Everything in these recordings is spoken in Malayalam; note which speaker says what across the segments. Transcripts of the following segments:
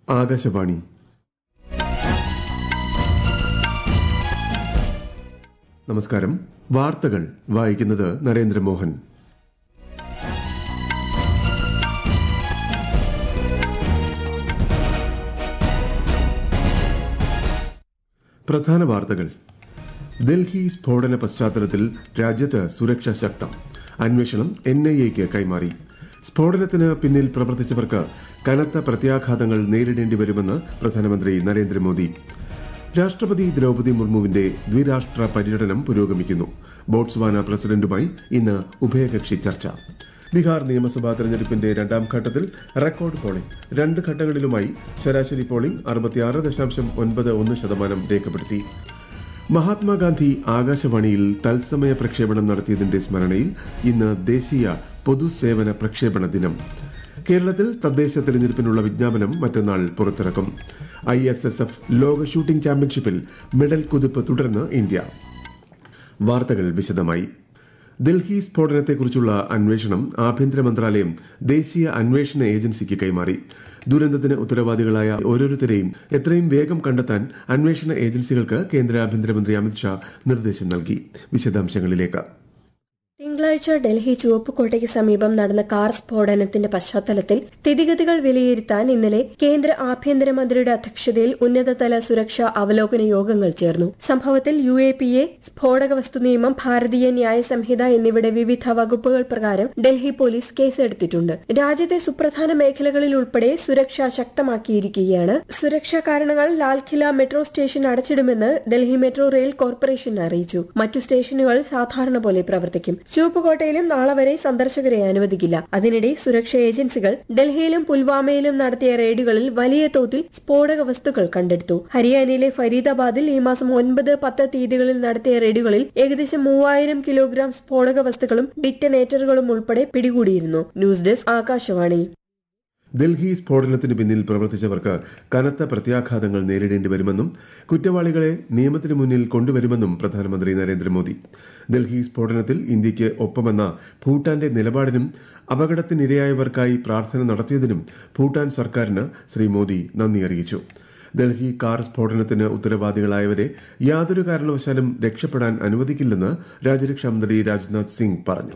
Speaker 1: ആകാശവാണി നമസ്കാരം വാർത്തകൾ വായിക്കുന്നത് നരേന്ദ്രമോഹൻ പ്രധാന വാർത്തകൾ ഡൽഹി സ്ഫോടന പശ്ചാത്തലത്തിൽ രാജ്യത്ത് സുരക്ഷ ശക്തം അന്വേഷണം എൻ ഐ എക്ക് കൈമാറി സ്ഫോടനത്തിന് പിന്നിൽ പ്രവർത്തിച്ചവർക്ക് കനത്ത പ്രത്യാഘാതങ്ങൾ നേരിടേണ്ടി വരുമെന്ന് പ്രധാനമന്ത്രി നരേന്ദ്രമോദി രാഷ്ട്രപതി ദ്രൌപദി മുർമുവിന്റെ ദ്വിരാഷ്ട്ര പര്യടനം പുരോഗമിക്കുന്നു ബോട്സ്വാന പ്രസിഡന്റുമായി ഇന്ന് ഉഭയകക്ഷി ചർച്ച ബീഹാർ നിയമസഭാ തെരഞ്ഞെടുപ്പിന്റെ രണ്ടാം ഘട്ടത്തിൽ റെക്കോർഡ് പോളിംഗ് രണ്ട് ഘട്ടങ്ങളിലുമായി ശരാശരി പോളിംഗ് അറുപത്തിയാറ് ദശാംശം ഒൻപത് ഒന്ന് ശതമാനം രേഖപ്പെടുത്തി മഹാത്മാഗാന്ധി ആകാശവാണിയിൽ തത്സമയ പ്രക്ഷേപണം നടത്തിയതിന്റെ സ്മരണയിൽ ഇന്ന് ദേശീയ പൊതുസേവന പ്രക്ഷേപണ ദിനം കേരളത്തിൽ തദ്ദേശ തെരഞ്ഞെടുപ്പിനുള്ള വിജ്ഞാപനം മറ്റന്നാൾ പുറത്തിറക്കും ഐ എസ് എസ് എഫ് ലോക ഷൂട്ടിംഗ് ചാമ്പ്യൻഷിപ്പിൽ മെഡൽ കുതിപ്പ് തുടർന്ന് ഇന്ത്യ വാർത്തകൾ വിശദമായി ഡൽഹി സ്ഫോടനത്തെക്കുറിച്ചുള്ള അന്വേഷണം ആഭ്യന്തര മന്ത്രാലയം ദേശീയ അന്വേഷണ ഏജൻസിക്ക് കൈമാറി ദുരന്തത്തിന് ഉത്തരവാദികളായ ഓരോരുത്തരെയും എത്രയും വേഗം കണ്ടെത്താൻ അന്വേഷണ ഏജൻസികൾക്ക് കേന്ദ്ര ആഭ്യന്തരമന്ത്രി അമിത്ഷാ നിർദ്ദേശം നൽകി വിശദാംശങ്ങളിലേക്ക്
Speaker 2: തിങ്കളാഴ്ച ഡൽഹി ചുവപ്പുകോട്ടയ്ക്ക് സമീപം നടന്ന കാർ സ്ഫോടനത്തിന്റെ പശ്ചാത്തലത്തിൽ സ്ഥിതിഗതികൾ വിലയിരുത്താൻ ഇന്നലെ കേന്ദ്ര ആഭ്യന്തരമന്ത്രിയുടെ അധ്യക്ഷതയിൽ ഉന്നതതല സുരക്ഷാ അവലോകന യോഗങ്ങൾ ചേർന്നു സംഭവത്തിൽ യു എ പി എ സ്ഫോടക വസ്തു നിയമം ഭാരതീയ ന്യായ സംഹിത എന്നിവയുടെ വിവിധ വകുപ്പുകൾ പ്രകാരം ഡൽഹി പോലീസ് കേസെടുത്തിട്ടുണ്ട് രാജ്യത്തെ സുപ്രധാന മേഖലകളിൽ ഉൾപ്പെടെ സുരക്ഷ ശക്തമാക്കിയിരിക്കുകയാണ് സുരക്ഷാ കാരണങ്ങൾ ലാൽഖില മെട്രോ സ്റ്റേഷൻ അടച്ചിടുമെന്ന് ഡൽഹി മെട്രോ റെയിൽ കോർപ്പറേഷൻ അറിയിച്ചു മറ്റു സ്റ്റേഷനുകൾ സാധാരണ പോലെ പ്രവർത്തിക്കും ചുവപ്പുകോട്ടയിലും നാളെ വരെ സന്ദർശകരെ അനുവദിക്കില്ല അതിനിടെ സുരക്ഷാ ഏജൻസികൾ ഡൽഹിയിലും പുൽവാമയിലും നടത്തിയ റെയ്ഡുകളിൽ വലിയ തോതിൽ സ്ഫോടക വസ്തുക്കൾ കണ്ടെടുത്തു ഹരിയാനയിലെ ഫരീദാബാദിൽ ഈ മാസം ഒൻപത് പത്ത് തീയതികളിൽ നടത്തിയ റെയ്ഡുകളിൽ ഏകദേശം മൂവായിരം കിലോഗ്രാം സ്ഫോടക വസ്തുക്കളും ഡിറ്റനേറ്ററുകളും ഉൾപ്പെടെ പിടികൂടിയിരുന്നു ന്യൂസ് ഡെസ്ക് ആകാശവാണി
Speaker 1: ഡൽഹി സ്ഫോടനത്തിന് പിന്നിൽ പ്രവർത്തിച്ചവർക്ക് കനത്ത പ്രത്യാഘാതങ്ങൾ നേരിടേണ്ടി വരുമെന്നും കുറ്റവാളികളെ നിയമത്തിന് മുന്നിൽ കൊണ്ടുവരുമെന്നും പ്രധാനമന്ത്രി നരേന്ദ്രമോദി ഡൽഹി സ്ഫോടനത്തിൽ ഇന്ത്യയ്ക്ക് ഒപ്പമെന്ന ഭൂട്ടാന്റെ നിലപാടിനും അപകടത്തിനിരയായവർക്കായി പ്രാർത്ഥന നടത്തിയതിനും ഭൂട്ടാൻ സർക്കാരിന് ശ്രീ മോദി നന്ദി അറിയിച്ചു ഡൽഹി കാർ സ്ഫോടനത്തിന് ഉത്തരവാദികളായവരെ യാതൊരു കാരണവശാലും രക്ഷപ്പെടാൻ അനുവദിക്കില്ലെന്ന് രാജ്യരക്ഷാമന്ത്രി രാജ്നാഥ് സിംഗ് പറഞ്ഞു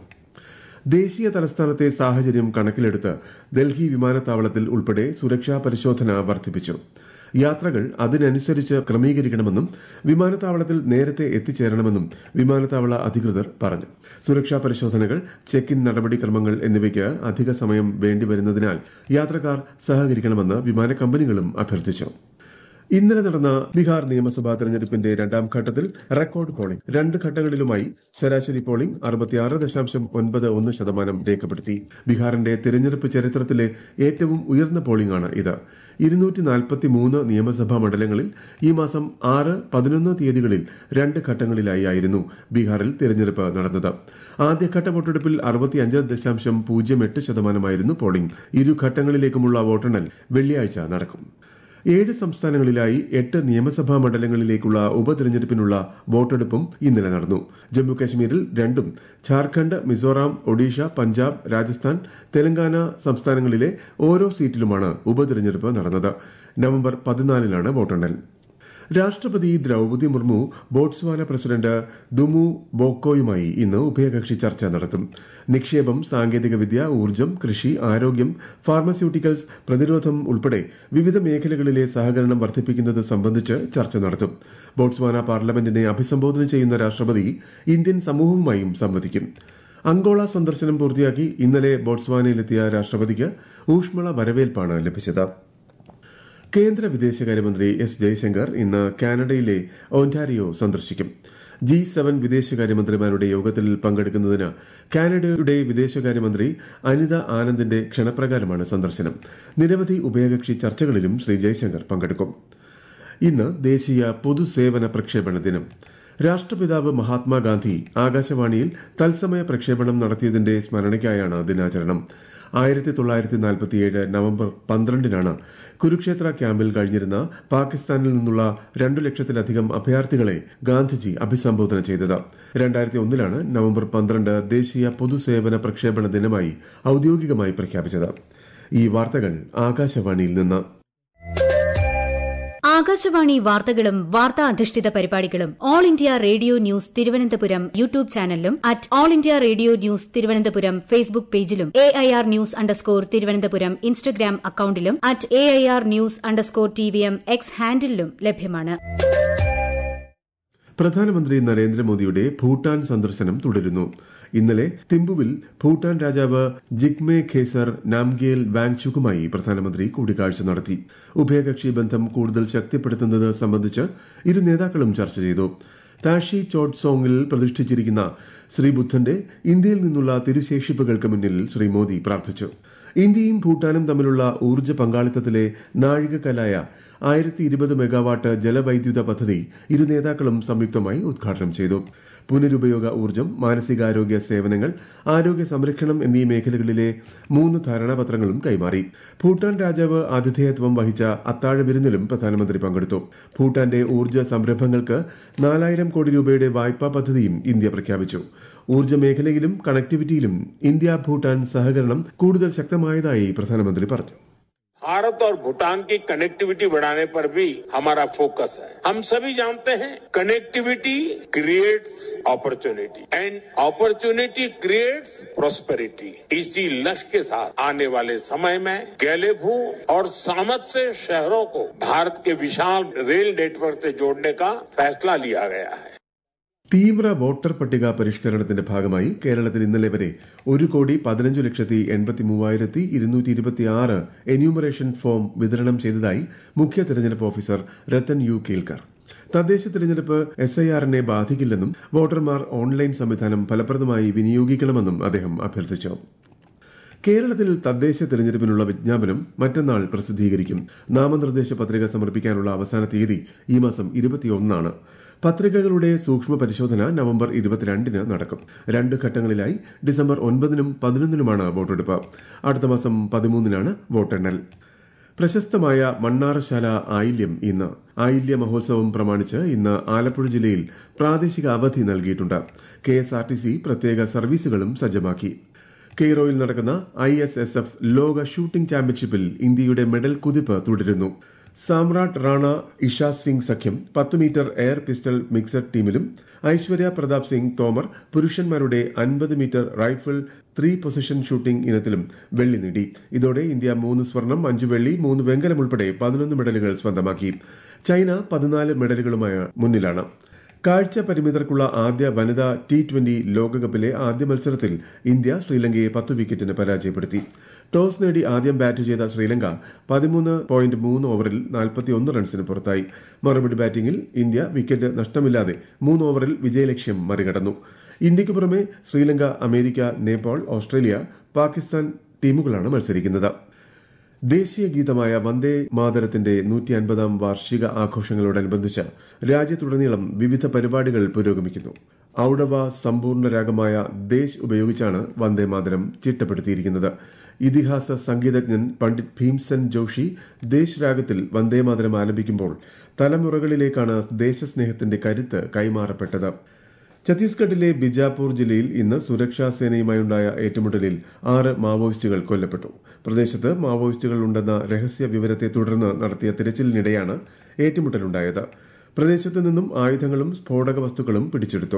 Speaker 1: ദേശീയ തലസ്ഥാനത്തെ സാഹചര്യം കണക്കിലെടുത്ത് ഡൽഹി വിമാനത്താവളത്തിൽ ഉൾപ്പെടെ സുരക്ഷാ പരിശോധന വർദ്ധിപ്പിച്ചു യാത്രകൾ അതിനനുസരിച്ച് ക്രമീകരിക്കണമെന്നും വിമാനത്താവളത്തിൽ നേരത്തെ എത്തിച്ചേരണമെന്നും വിമാനത്താവള അധികൃതർ പറഞ്ഞു സുരക്ഷാ പരിശോധനകൾ ചെക്ക് ഇൻ നടപടിക്രമങ്ങൾ എന്നിവയ്ക്ക് അധിക സമയം വേണ്ടിവരുന്നതിനാൽ യാത്രക്കാർ സഹകരിക്കണമെന്ന് വിമാന കമ്പനികളും അഭ്യർത്ഥിച്ചു ഇന്നലെ നടന്ന ബീഹാർ നിയമസഭാ തെരഞ്ഞെടുപ്പിന്റെ രണ്ടാം ഘട്ടത്തിൽ റെക്കോർഡ് പോളിംഗ് രണ്ട് ഘട്ടങ്ങളിലുമായി ശരാശരി പോളിംഗ് അറുപത്തിയാറ് ദശാംശം ഒൻപത് ഒന്ന് ശതമാനം രേഖപ്പെടുത്തി ബീഹാറിന്റെ തെരഞ്ഞെടുപ്പ് ചരിത്രത്തിലെ ഏറ്റവും ഉയർന്ന പോളിംഗാണ് ഇത് ഇരുന്നൂറ്റി നാൽപ്പത്തി മൂന്ന് നിയമസഭാ മണ്ഡലങ്ങളിൽ ഈ മാസം ആറ് പതിനൊന്ന് തീയതികളിൽ രണ്ട് ഘട്ടങ്ങളിലായി ആയിരുന്നു ബീഹാറിൽ തെരഞ്ഞെടുപ്പ് നടന്നത് ആദ്യഘട്ട വോട്ടെടുപ്പിൽ അറുപത്തിയഞ്ച് ദശാംശം പൂജ്യം എട്ട് ശതമാനമായിരുന്നു പോളിംഗ് ഇരു ഘട്ടങ്ങളിലേക്കുമുള്ള വോട്ടെണ്ണൽ വെള്ളിയാഴ്ച നടക്കും ഏഴ് സംസ്ഥാനങ്ങളിലായി എട്ട് നിയമസഭാ മണ്ഡലങ്ങളിലേക്കുള്ള ഉപതെരഞ്ഞെടുപ്പിനുള്ള വോട്ടെടുപ്പും ഇന്നലെ നടന്നു ജമ്മു കാശ്മീരിൽ രണ്ടും ഝാർഖണ്ഡ് മിസോറാം ഒഡീഷ പഞ്ചാബ് രാജസ്ഥാൻ തെലങ്കാന സംസ്ഥാനങ്ങളിലെ ഓരോ സീറ്റിലുമാണ് ഉപതെരഞ്ഞെടുപ്പ് നടന്നത് നവംബർ പതിനാലിനാണ് വോട്ടെണ്ണൽ രാഷ്ട്രപതി Droupadi Murmu Botswana president Duma ബോക്കോയുമായി ഇന്ന് ഉഭയകക്ഷി ചർച്ച നടത്തും നിക്ഷേപം സാങ്കേതികവിദ്യ ഊർജ്ജം കൃഷി ആരോഗ്യം ഫാർമസ്യൂട്ടിക്കൽസ് പ്രതിരോധം ഉൾപ്പെടെ വിവിധ മേഖലകളിലെ സഹകരണം വർദ്ധിപ്പിക്കുന്നത് സംബന്ധിച്ച് ചർച്ച നടത്തും ബോട്സ്വാന പാർലമെന്റിനെ അഭിസംബോധന ചെയ്യുന്ന രാഷ്ട്രപതി ഇന്ത്യൻ സമൂഹവുമായും സംവദിക്കും അങ്കോള സന്ദർശനം പൂർത്തിയാക്കി ഇന്നലെ ബോട്സ്വാനയിലെത്തിയ രാഷ്ട്രപതിക്ക് ഊഷ്മള വരവേൽപ്പാണ് ലഭിച്ചത് കേന്ദ്ര വിദേശകാര്യമന്ത്രി എസ് ജയശങ്കർ ഇന്ന് കാനഡയിലെ ഒന്റാരിയോ സന്ദർശിക്കും ജി സെവൻ വിദേശകാര്യമന്ത്രിമാരുടെ യോഗത്തിൽ പങ്കെടുക്കുന്നതിന് കാനഡയുടെ വിദേശകാര്യമന്ത്രി അനിത ആനന്ദിന്റെ ക്ഷണപ്രകാരമാണ് സന്ദർശനം നിരവധി ഉഭയകക്ഷി ചർച്ചകളിലും ശ്രീ ജയശങ്കർ പങ്കെടുക്കും ഇന്ന് ദേശീയ പൊതുസേവന പ്രക്ഷേപണ ദിനം രാഷ്ട്രപിതാവ് മഹാത്മാഗാന്ധി ആകാശവാണിയിൽ തത്സമയ പ്രക്ഷേപണം നടത്തിയതിന്റെ സ്മരണയ്ക്കായാണ് ദിനാചരണം ആയിരത്തി തൊള്ളായിരത്തി നാൽപ്പത്തിയേഴ് നവംബർ പന്ത്രണ്ടിനാണ് കുരുക്ഷേത്ര ക്യാമ്പിൽ കഴിഞ്ഞിരുന്ന പാകിസ്ഥാനിൽ നിന്നുള്ള രണ്ടു ലക്ഷത്തിലധികം അഭയാർത്ഥികളെ ഗാന്ധിജി അഭിസംബോധന ചെയ്തത് രണ്ടായിരത്തി ഒന്നിലാണ് നവംബർ പന്ത്രണ്ട് ദേശീയ പൊതുസേവന പ്രക്ഷേപണ ദിനമായി ഔദ്യോഗികമായി പ്രഖ്യാപിച്ചത് ഈ വാർത്തകൾ ആകാശവാണിയിൽ നിന്ന്
Speaker 3: ആകാശവാണി വാർത്തകളും വാർത്താ അധിഷ്ഠിത പരിപാടികളും all India radio news Thiruvananthapuram YouTube ചാനലിലും at all India radio news Thiruvananthapuram Facebook പേജിലും A I R news underscore Thiruvananthapuram Instagram അക്കൌണ്ടിലും at A I R news underscore T V M X ഹാൻഡിലും ലഭ്യമാണ്
Speaker 1: പ്രധാനമന്ത്രി നരേന്ദ്രമോദിയുടെ ഭൂട്ടാൻ സന്ദർശനം തുടരുന്നു ഇന്നലെ തിമ്പുവിൽ ഭൂട്ടാൻ രാജാവ് ജിഗ്മെ ഖേസർ നാംഗേൽ വാങ്ചുക്കുമായി പ്രധാനമന്ത്രി കൂടിക്കാഴ്ച നടത്തി ഉഭയകക്ഷി ബന്ധം കൂടുതൽ ശക്തിപ്പെടുത്തുന്നത് സംബന്ധിച്ച് ഇരു നേതാക്കളും ചർച്ച ചെയ്തു താഷി ചോട്ട്സോങ്ങിൽ പ്രതിഷ്ഠിച്ചിരിക്കുന്ന ശ്രീബുദ്ധന്റെ ഇന്ത്യയിൽ നിന്നുള്ള തിരുശേഷിപ്പുകൾക്ക് മുന്നിൽ ശ്രീ മോദി പ്രാർത്ഥിച്ചു ഇന്ത്യയും ഭൂട്ടാനും തമ്മിലുള്ള ഊർജ്ജ പങ്കാളിത്തത്തിലെ നാഴികക്കല്ലായ ആയിരത്തി ഇരുപത് മെഗാവാട്ട് ജലവൈദ്യുത പദ്ധതി ഇരു നേതാക്കളും സംയുക്തമായി ഉദ്ഘാടനം ചെയ്തു പുനരുപയോഗ ഊർജ്ജം മാനസികാരോഗ്യ സേവനങ്ങൾ ആരോഗ്യ സംരക്ഷണം എന്നീ മേഖലകളിലെ മൂന്ന് ധാരണാപത്രങ്ങളും കൈമാറി ഭൂട്ടാൻ രാജാവ് ആതിഥേയത്വം വഹിച്ച അത്താഴ വിരുന്നിലും പ്രധാനമന്ത്രി പങ്കെടുത്തു ഭൂട്ടാന്റെ ഊർജ്ജ സംരംഭങ്ങൾക്ക് നാലായിരം കോടി രൂപയുടെ വായ്പാ പദ്ധതിയും ഇന്ത്യ പ്രഖ്യാപിച്ചു ഊർജ്ജ മേഖലയിലും കണക്ടിവിറ്റിയിലും ഇന്ത്യ ഭൂട്ടാൻ സഹകരണം കൂടുതൽ ശക്തമായതായി പ്രധാനമന്ത്രി പറഞ്ഞു
Speaker 4: भारत और भूटान की कनेक्टिविटी बढ़ाने पर भी हमारा फोकस है हम सभी जानते हैं connectivity creates opportunity and opportunity creates prosperity इसी लक्ष्य के साथ आने वाले समय में गैलेफू और सामत से शहरों को भारत के विशाल रेल नेटवर्क से जोड़ने का फैसला लिया गया है
Speaker 1: തീവ്ര വോട്ടർ പട്ടിക പരിഷ്കരണത്തിന്റെ ഭാഗമായി കേരളത്തിൽ ഇന്നലെ വരെ ഒരു കോടി പതിനഞ്ച് ലക്ഷത്തി എൺപത്തി മൂവായിരത്തി ഇരുന്നൂറ്റി ഇരുപത്തിയാറ് എന്യൂമറേഷൻ ഫോം വിതരണം ചെയ്തതായി മുഖ്യ തെരഞ്ഞെടുപ്പ് ഓഫീസർ രത്തൻ യു കേൽക്കർ തദ്ദേശ തെരഞ്ഞെടുപ്പ് എസ് ഐ ആറിനെ ബാധിക്കില്ലെന്നും വോട്ടർമാർ ഓൺലൈൻ സംവിധാനം ഫലപ്രദമായി വിനിയോഗിക്കണമെന്നും അദ്ദേഹം അഭ്യർത്ഥിച്ചു കേരളത്തിൽ തദ്ദേശ തെരഞ്ഞെടുപ്പിനുള്ള വിജ്ഞാപനം മറ്റന്നാൾ പ്രസിദ്ധീകരിക്കും നാമനിർദ്ദേശ പത്രിക സമർപ്പിക്കാനുള്ള അവസാന തീയതി ഈ മാസം ഇരുപത്തിയൊന്നാണ് പത്രികകളുടെ സൂക്ഷ്മ പരിശോധന നവംബർ ഇരുപത്തിരണ്ടിന് നടക്കും രണ്ട് ഘട്ടങ്ങളിലായി ഡിസംബർ ഒൻപതിനും പതിനൊന്നിനുമാണ് വോട്ടെടുപ്പ് അടുത്ത മാസം പതിമൂന്നിനാണ് വോട്ടെണ്ണൽ പ്രശസ്തമായ മണ്ണാറശാല ആയില്യം ഇന്ന് ആയില്യ മഹോത്സവം പ്രമാണിച്ച് ഇന്ന് ആലപ്പുഴ ജില്ലയിൽ പ്രാദേശിക അവധി നൽകിയിട്ടുണ്ട് K S R T C പ്രത്യേക സർവീസുകളും സജ്ജമാക്കി കെയ്റോയിൽ നടക്കുന്ന ഐ എസ് എസ് എഫ് ലോക ഷൂട്ടിംഗ് ചാമ്പ്യൻഷിപ്പിൽ ഇന്ത്യയുടെ മെഡൽ കുതിപ്പ് തുടരുന്നു സാമ്രാട്ട് റാണ ഇഷ സിംഗ് സഖ്യം പത്ത് മീറ്റർ എയർ പിസ്റ്റൾ മിക്സഡ് ടീമിലും ഐശ്വര്യ പ്രതാപ് സിംഗ് തോമർ പുരുഷന്മാരുടെ അൻപത് metre rifle three position shooting ഇനത്തിലും വെള്ളി നേടി ഇതോടെ ഇന്ത്യ മൂന്ന് സ്വർണം അഞ്ച് വെള്ളി മൂന്ന് വെങ്കലം ഉൾപ്പെടെ പതിനൊന്ന് മെഡലുകൾ സ്വന്തമാക്കി ചൈന പതിനാല് മെഡലുകളുമായി മുന്നിലാണ് കാഴ്ച പരിമിതർക്കുള്ള ആദ്യ വനിതാ ടി ട്വന്റി ലോകകപ്പിലെ ആദ്യ മത്സരത്തിൽ ഇന്ത്യ ശ്രീലങ്കയെ പത്ത് വിക്കറ്റിന് പരാജയപ്പെടുത്തി ടോസ് നേടി ആദ്യം ബാറ്റ് ചെയ്ത ശ്രീലങ്ക പതിമൂന്ന് പോയിന്റ് മൂന്ന് ഓവറിൽ നാൽപ്പത്തിയൊന്ന് റൺസിന് പുറത്തായി മറുപടി ബാറ്റിംഗിൽ ഇന്ത്യ വിക്കറ്റ് നഷ്ടമില്ലാതെ മൂന്ന് ഓവറിൽ വിജയലക്ഷ്യം മറികടന്നു ഇന്ത്യയ്ക്ക് പുറമെ ശ്രീലങ്ക അമേരിക്ക നേപ്പാൾ ഓസ്ട്രേലിയ പാകിസ്ഥാൻ ടീമുകളാണ് മത്സരിക്കുന്നത് ദേശീയ ഗീതമായ വന്ദേ മാതരത്തിന്റെ നൂറ്റി അൻപതാം വാർഷിക ആഘോഷങ്ങളോടനുബന്ധിച്ച് രാജ്യത്തുടനീളം വിവിധ പരിപാടികൾ പുരോഗമിക്കുന്നു ഔഡവ സമ്പൂർണ്ണ രാഗമായ ദേശ് ഉപയോഗിച്ചാണ് വന്ദേ മാതരം ചിട്ടപ്പെടുത്തിയിരിക്കുന്നത് ഇതിഹാസ സംഗീതജ്ഞൻ പണ്ഡിറ്റ് ഭീംസൻ ജോഷി ദേശ് രാഗത്തിൽ വന്ദേ മാതരം ആലപിക്കുമ്പോൾ തലമുറകളിലേക്കാണ് ദേശസ്നേഹത്തിന്റെ കരുത്ത് കൈമാറപ്പെട്ടത് ഛത്തീസ്ഗഡിലെ ബിജാപൂർ ജില്ലയിൽ ഇന്ന് സുരക്ഷാ സേനയുമായുണ്ടായ ഏറ്റുമുട്ടലിൽ ആറ് മാവോയിസ്റ്റുകൾ കൊല്ലപ്പെട്ടു പ്രദേശത്ത് മാവോയിസ്റ്റുകൾ ഉണ്ടെന്ന രഹസ്യ വിവരത്തെ തുടർന്ന് നടത്തിയ തിരച്ചിലിനിടെയാണ് ഏറ്റുമുട്ടലുണ്ടായത് പ്രദേശത്ത് നിന്നും ആയുധങ്ങളും സ്ഫോടക വസ്തുക്കളും പിടിച്ചെടുത്തു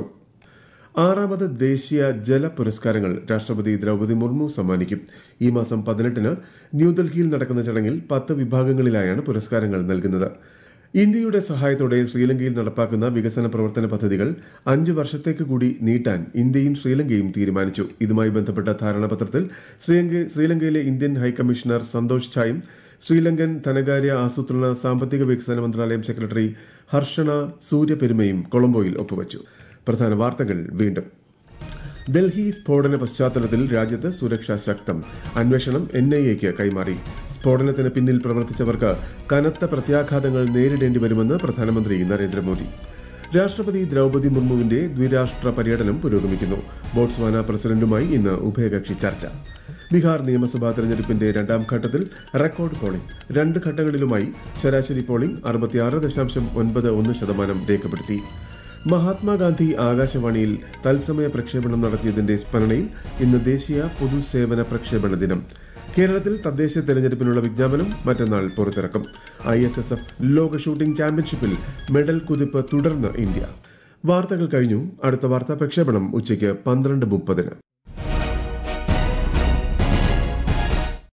Speaker 1: ആറാമത് ദേശീയ ജല പുരസ്കാരങ്ങൾ രാഷ്ട്രപതി ദ്രൌപദി മുർമു സമ്മാനിക്കും ഈ മാസം പതിനെട്ടിന് ന്യൂഡൽഹിയിൽ നടക്കുന്ന ചടങ്ങിൽ പത്ത് വിഭാഗങ്ങളിലായാണ് പുരസ്കാരങ്ങൾ നൽകുന്നത് ഇന്ത്യയുടെ സഹായത്തോടെ ശ്രീലങ്കയിൽ നടപ്പാക്കുന്ന വികസന പ്രവർത്തന പദ്ധതികൾ അഞ്ച് വർഷത്തേക്ക് കൂടി നീട്ടാൻ ഇന്ത്യയും ശ്രീലങ്കയും തീരുമാനിച്ചു ഇതുമായി ബന്ധപ്പെട്ട ധാരണാപത്രത്തിൽ ശ്രീലങ്കയിലെ ഇന്ത്യൻ ഹൈക്കമ്മീഷണർ സന്തോഷ് ഛായും ശ്രീലങ്കൻ ധനകാര്യ ആസൂത്രണ സാമ്പത്തിക വികസന മന്ത്രാലയം സെക്രട്ടറി ഹർഷണ സൂര്യപെരുമയും കൊളംബോയിൽ ഒപ്പുവച്ചു പ്രധാന വാർത്തകൾ വീണ്ടും ഡൽഹി സ്ഫോടന പശ്ചാത്തലത്തിൽ രാജ്യത്ത് സുരക്ഷ ശക്തം അന്വേഷണം എൻ ഐ എക്ക് കൈമാറി സ്ഫോടനത്തിന് പിന്നിൽ പ്രവർത്തിച്ചവർക്ക് കനത്ത പ്രത്യാഘാതങ്ങൾ നേരിടേണ്ടി വരുമെന്ന് പ്രധാനമന്ത്രി നരേന്ദ്രമോദി രാഷ്ട്രപതി ദ്രൌപദി മുർമുവിന്റെ ദ്വിരാഷ്ട്ര പര്യടനം പുരോഗമിക്കുന്നു ബോട്സ്വാന പ്രസിഡന്റുമായി ഇന്ന് ഉഭയകക്ഷി ചർച്ച ബീഹാർ നിയമസഭാ തെരഞ്ഞെടുപ്പിന്റെ രണ്ടാം ഘട്ടത്തിൽ റെക്കോർഡ് പോളിംഗ് രണ്ട് ഘട്ടങ്ങളിലുമായി ശരാശരി പോളിംഗ് അറുപത്തിയാറ് ദശാംശം ഒൻപത് ഒന്ന് ശതമാനം രേഖപ്പെടുത്തി മഹാത്മാഗാന്ധി ആകാശവാണിയിൽ തത്സമയ പ്രക്ഷേപണം നടത്തിയതിന്റെ സ്മരണയിൽ ഇന്ന് ദേശീയ പൊതുസേവന പ്രക്ഷേപണ ദിനം കേരളത്തിൽ തദ്ദേശ തെരഞ്ഞെടുപ്പിനുള്ള വിജ്ഞാപനം മറ്റന്നാൾ പുറത്തിറക്കും ഐ എസ് എസ് എഫ് ലോക ഷൂട്ടിംഗ് ചാമ്പ്യൻഷിപ്പിൽ മെഡൽ കുതിപ്പ് തുടർന്ന് ഇന്ത്യ വാർത്തകൾ കഴിഞ്ഞു അടുത്ത വാർത്താ പ്രക്ഷേപണം ഉച്ചയ്ക്ക് പന്ത്രണ്ട് മുപ്പതിന്